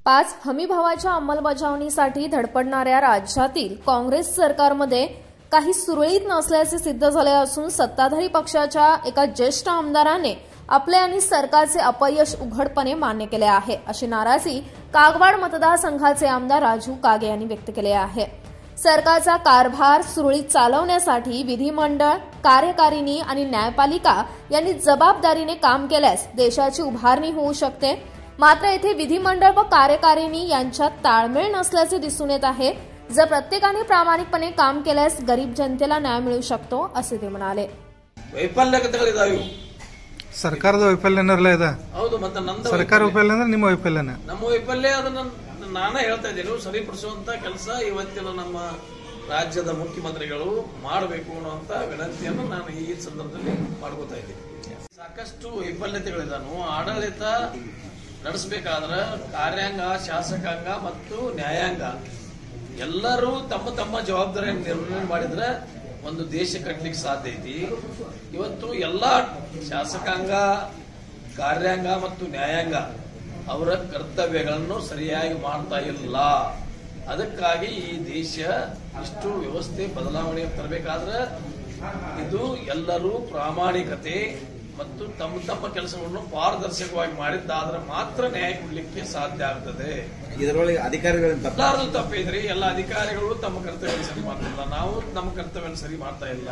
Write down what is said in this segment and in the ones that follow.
पाच हमीभावाच्या अंमलबजावणीसाठी धडपडणाऱ्या राज्यातील काँग्रेस सरकारमध्ये काही सुरळीत नसल्याचे सिद्ध झाले असून सत्ताधारी पक्षाच्या एका ज्येष्ठ आमदाराने आपले आणि सरकारचे अपयश उघडपणे मान्य केले आहे अशी नाराजी कागवाड मतदारसंघाचे आमदार राजू कागे यांनी व्यक्त केली आहे सरकारचा कारभार सुरळीत चालवण्यासाठी विधिमंडळ कार्यकारिणी आणि न्यायपालिका यांनी जबाबदारीने काम केल्यास देशाची उभारणी होऊ शकते मात्र येथे विधिमंडळ व कार्यकारिणी यांच्यात ताळमेळ नसल्याचे दिसून येत आहे जर प्रत्येकाने प्रामाणिकपणे काम केल्यास गरीब जनतेला न्याय मिळू शकतो असे ते म्हणाले ವೈಫಲ್ಯ ಕಥೆಗಳಿದಾವೆ ಇವು ಸರ್ಕಾರದ ವೈಫಲ್ಯ ಏನಾರಲ್ಲ ಇದೆ ಹೌದು ಮತ್ತೆ ನಂದ ಸರ್ಕಾರ ವೈಫಲ್ಯ ಅಂದ್ರೆ ನಿಮ್ಮ ವೈಫಲ್ಯನ ನಮ್ಮ ವೈಫಲ್ಯ ಅದನ್ನ ನಾನೇ ಹೇಳ್ತಾ ಇದ್ದೀನಿ ಸರಿಪಡಿಸುವಂತ ಕೆಲಸ ಇವತ್ತಿನ ನಮ್ಮ ರಾಜ್ಯದ ಮುಖ್ಯಮಂತ್ರಿಗಳು ಮಾಡಬೇಕು ಅನ್ನುವಂತ ವಿನಂತಿಯನ್ನು ನಾನು ಈ ಸಂದರ್ಭದಲ್ಲಿ ಮಾಡ್ಕೋತಾ ಇದ್ದೀನಿ ಸಾಕಷ್ಟು ವೈಫಲ್ಯತೆಗಳಿದಾನು ಆಡಳಿತ ನಡೆಸಬೇಕಾದ್ರೆ ಕಾರ್ಯಾಂಗ ಶಾಸಕಾಂಗ ಮತ್ತು ನ್ಯಾಯಾಂಗ ಎಲ್ಲರೂ ತಮ್ಮ ತಮ್ಮ ಜವಾಬ್ದಾರಿಯನ್ನು ನಿರ್ವಹಣೆ ಮಾಡಿದ್ರೆ ಒಂದು ದೇಶ ಕಟ್ಟಲಿಕ್ಕೆ ಸಾಧ್ಯ ಐತಿ ಇವತ್ತು ಎಲ್ಲ ಶಾಸಕಾಂಗ ಕಾರ್ಯಾಂಗ ಮತ್ತು ನ್ಯಾಯಾಂಗ ಅವರ ಕರ್ತವ್ಯಗಳನ್ನು ಸರಿಯಾಗಿ ಮಾಡ್ತಾ ಇಲ್ಲ ಅದಕ್ಕಾಗಿ ಈ ದೇಶ ಇಷ್ಟು ವ್ಯವಸ್ಥೆ ಬದಲಾವಣೆ ತರಬೇಕಾದ್ರೆ ಇದು ಎಲ್ಲರೂ ಪ್ರಾಮಾಣಿಕತೆ ಮತ್ತು ತಮ್ಮ ತಮ್ಮ ಕೆಲಸಗಳನ್ನು ಪಾರದರ್ಶಕವಾಗಿ ಮಾಡಿದ್ದಾದ್ರೆ ಮಾತ್ರ ನ್ಯಾಯ ಕೊಡ್ಲಿಕ್ಕೆ ಸಾಧ್ಯ ಆಗ್ತದೆ ಇದರೊಳಗೆ ಅಧಿಕಾರಿಗಳಿಂದ ತಪ್ಪ ಎಲ್ಲಾರದು ತಪ್ಪಿದ್ರಿ ಎಲ್ಲ ಅಧಿಕಾರಿಗಳು ತಮ್ಮ ಕರ್ತವ್ಯ ಸರಿ ಮಾಡ್ತಿಲ್ಲ ನಾವು ನಮ್ಮ ಕರ್ತವ್ಯ ಸರಿ ಮಾಡ್ತಾ ಇಲ್ಲ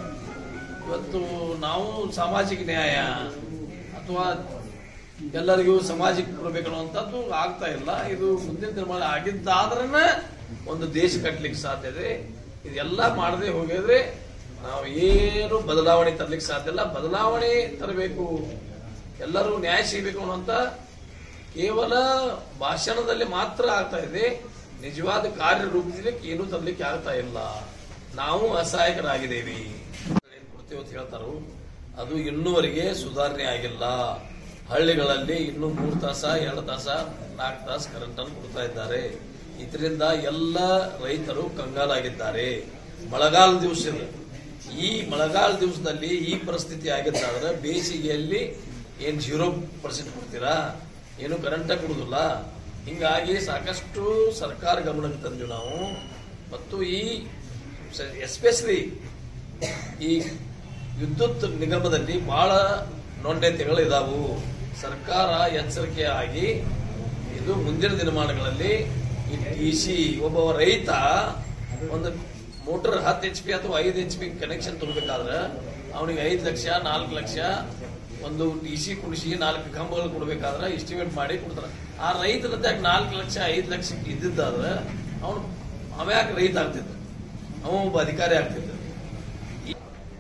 ಇವತ್ತು ನಾವು ಸಾಮಾಜಿಕ ನ್ಯಾಯ ಅಥವಾ ಎಲ್ಲರಿಗೂ ಸಮಾಜಕ್ಕೆ ಕೊಡಬೇಕು ಅನ್ನುವಂಥದ್ದು ಆಗ್ತಾ ಇಲ್ಲ ಇದು ಮುಂದಿನ ದಿನಮಾನ ಆಗಿದ್ದಾದ್ರನ ಒಂದು ದೇಶ ಕಟ್ಟಲಿಕ್ಕೆ ಸಾಧ್ಯ ಇದೆ ಇದೆಲ್ಲ ಮಾಡದೆ ಹೋಗಿದ್ರೆ ನಾವು ಏನು ಬದಲಾವಣೆ ತರ್ಲಿಕ್ಕೆ ಸಾಧ್ಯ ಇಲ್ಲ ಬದಲಾವಣೆ ತರಬೇಕು ಎಲ್ಲರೂ ನ್ಯಾಯ ಸಿಗಬೇಕು ಅನ್ನುವಂತ ಕೇವಲ ಭಾಷಣದಲ್ಲಿ ಮಾತ್ರ ಆಗ್ತಾ ಇದೆ ನಿಜವಾದ ಕಾರ್ಯರೂಪದಲ್ಲಿ ಏನೂ ತರಲಿಕ್ಕೆ ಆಗ್ತಾ ಇಲ್ಲ ನಾವು ಅಸಹಾಯಕರಾಗಿದ್ದೇವೆ ಏನ್ ಕೊಡ್ತೇವೆ ಅಂತ ಹೇಳ್ತಾರೋ ಅದು ಇನ್ನೂವರೆಗೆ ಸುಧಾರಣೆ ಆಗಿಲ್ಲ ಹಳ್ಳಿಗಳಲ್ಲಿ ಇನ್ನೂ ಮೂರು ತಾಸ ಎರಡು ತಾಸ ನಾಲ್ಕು ತಾಸು ಕರೆಂಟ್ ಅನ್ನು ಕೊಡ್ತಾ ಇದ್ದಾರೆ ಇದರಿಂದ ಎಲ್ಲ ರೈತರು ಕಂಗಾಲಾಗಿದ್ದಾರೆ ಮಳೆಗಾಲ ದಿವಸದ ಈ ಮಳೆಗಾಲ ದಿವಸದಲ್ಲಿ ಈ ಪರಿಸ್ಥಿತಿ ಆಗಿದ್ದಾದ್ರೆ ಬೇಸಿಗೆಯಲ್ಲಿ ಏನ್ ಜೀರೋ ಪರ್ಸೆಂಟ್ ಕೊಡ್ತೀರಾ ಏನು ಕರೆಂಟ ಕೊಡುದಿಲ್ಲ ಹಿಂಗಾಗಿ ಸಾಕಷ್ಟು ಸರ್ಕಾರ ಗಮನಕ್ಕೆ ತಂದ್ವಿ ನಾವು ಮತ್ತು ಈ ಎಸ್ಪೆಷಲಿ ಈ ವಿದ್ಯುತ್ ನಿಗಮದಲ್ಲಿ ಬಹಳ ನ್ಯೂನತೆಗಳು ಇದಾವು ಸರ್ಕಾರ ಎಚ್ಚರಿಕೆ ಆಗಿ ಇದು ಮುಂದಿನ ದಿನಮಾನಗಳಲ್ಲಿ ಈ ಡಿ ಸಿ ಒಬ್ಬ ರೈತ ಒಂದು ಮೋಟರ್ ಹತ್ತು ಎಚ್ ಪಿ ಅಥವಾ ಐದು ಎಚ್ ಪಿ ಕನೆಕ್ಷನ್ ತಗೋಬೇಕಾದ್ರೆ ಅವನಿಗೆ ಐದು ಲಕ್ಷ ನಾಲ್ಕು ಲಕ್ಷ ಒಂದು ಡಿ ಸಿ ಕುಡಿಸಿ ನಾಲ್ಕು ಕಂಬಗಳು ಕೊಡ್ಬೇಕಾದ್ರೆ ಎಸ್ಟಿಮೇಟ್ ಮಾಡಿ ಕೊಡ್ತಾರೆ ಆ ರೈತನಂತ ನಾಲ್ಕು ಲಕ್ಷ ಐದು ಲಕ್ಷ ಇದ್ದಿದ್ದಾದ್ರೆ ಅವನು ಅವ್ಯಾಕೆ ರೈತ ಆಗ್ತಿದ್ದ ಅವ ಒಬ್ಬ ಅಧಿಕಾರಿ ಆಗ್ತಿದ್ದ ಈ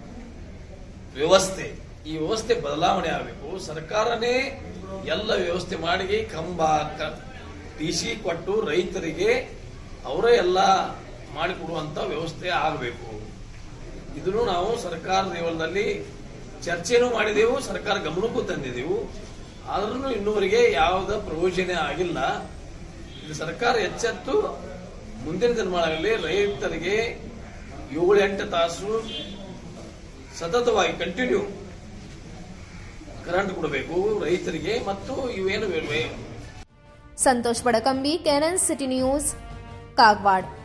ವ್ಯವಸ್ಥೆ ಈ ವ್ಯವಸ್ಥೆ ಬದಲಾವಣೆ ಆಗಬೇಕು ಸರ್ಕಾರನೇ ಎಲ್ಲ ವ್ಯವಸ್ಥೆ ಮಾಡಿ ಕಂಬ ಟಿ ಸಿ ಕೊಟ್ಟು ರೈತರಿಗೆ ಅವರೇ ಎಲ್ಲ ಮಾಡಿಕೊಡುವಂತ ವ್ಯವಸ್ಥೆ ಆಗಬೇಕು ಇದನ್ನು ನಾವು ಸರ್ಕಾರ ಲೆವೆಲ್ನಲ್ಲಿ ಚರ್ಚೆನೂ ಮಾಡಿದೆವು ಸರ್ಕಾರ ಗಮನಕ್ಕೂ ತಂದಿದ್ದೆವು ಆದ್ರೂ ಇನ್ನೂವರೆಗೆ ಯಾವುದೇ ಪ್ರಯೋಜನ ಆಗಿಲ್ಲ ಇದು ಸರ್ಕಾರ ಎಚ್ಚೆತ್ತು ಮುಂದಿನ ದಿನಮಾನಗಳಲ್ಲಿ ರೈತರಿಗೆ ಏಳು ಎಂಟು ತಾಸು ಸತತವಾಗಿ ಕಂಟಿನ್ಯೂ ಕರೆಂಟ್ ಕೊಡಬೇಕು ರೈತರಿಗೆ ಮತ್ತು ಇವೇನು संतोष बडकंबी केनन सिटी न्यूज कागवाड